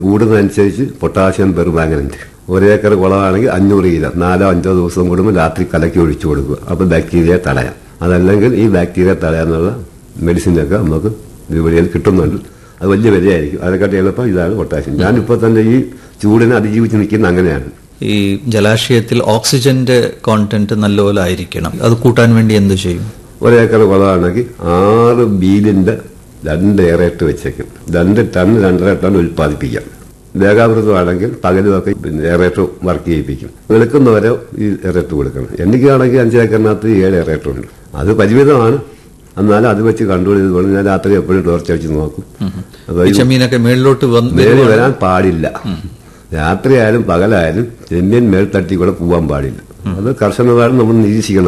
കൂടുന്നതനുസരിച്ച് potassium പെർമാങ്ങനന്റ് ഒരേക്കർ കുളമാണെങ്കിൽ അഞ്ഞൂറ് kilo നാലോ അഞ്ചോ ദിവസം കൂടുമ്പോൾ രാത്രി കലക്കി ഒഴിച്ചു കൊടുക്കുക അപ്പോൾ ബാക്ടീരിയ തടയാം അതല്ലെങ്കിൽ ഈ ബാക്ടീരിയ തടയാനുള്ള മെഡിസിനൊക്കെ നമുക്ക് വിപണിയിൽ കിട്ടുന്നുണ്ട് അത് വലിയ വിലയായിരിക്കും അതിനെക്കാട്ടി എളുപ്പം ഇതാണ് പൊട്ടാസ്യം ഞാനിപ്പോൾ തന്നെ ഈ ചൂടിനെ അതിജീവിച്ച് നിൽക്കുന്ന അങ്ങനെയാണ് ഈ ജലാശയത്തിൽ ഓക്സിജന്റെ കോണ്ടന്റ് നല്ലപോലെ ആയിരിക്കണം അത് കൂട്ടാൻ വേണ്ടി എന്ത് ചെയ്യും ഒരേക്കർ കുളമാണെങ്കിൽ ആറ് ബീലിന്റെ രണ്ട് എയറേറ്റ് വെച്ചേക്കും രണ്ട് ടൺ രണ്ടര ടൺ ഉൽപ്പാദിപ്പിക്കാം ദേഹാവൃതമാണെങ്കിൽ പകലുമൊക്കെ എയറേറ്റർ വർക്ക് ചെയ്യിപ്പിക്കും വെളുക്കുന്നവരെ ഈ എയറേറ്റർ കൊടുക്കണം എനിക്കാണെങ്കിൽ അഞ്ചേക്കറിനകത്ത് ഏഴ് എയറേറ്റർ ഉണ്ട് അത് പരിമിതമാണ് എന്നാലും അത് വെച്ച് കൺട്രോൾ ചെയ്തുകൊണ്ട് ഞാൻ രാത്രി എപ്പോഴും ടോർച്ച് അടിച്ച് നോക്കും അപ്പൊ ഈ ചെമ്മീനൊക്കെ മേളിലോട്ട് വന്ന് മേലെ വരാൻ പാടില്ല രാത്രിയായാലും പകലായാലും ചെമ്മീൻ മേൽത്തട്ടി കൂടെ പോകാൻ പാടില്ല അത് കർശനമായിട്ട് നമ്മൾ നിരീക്ഷിക്കണം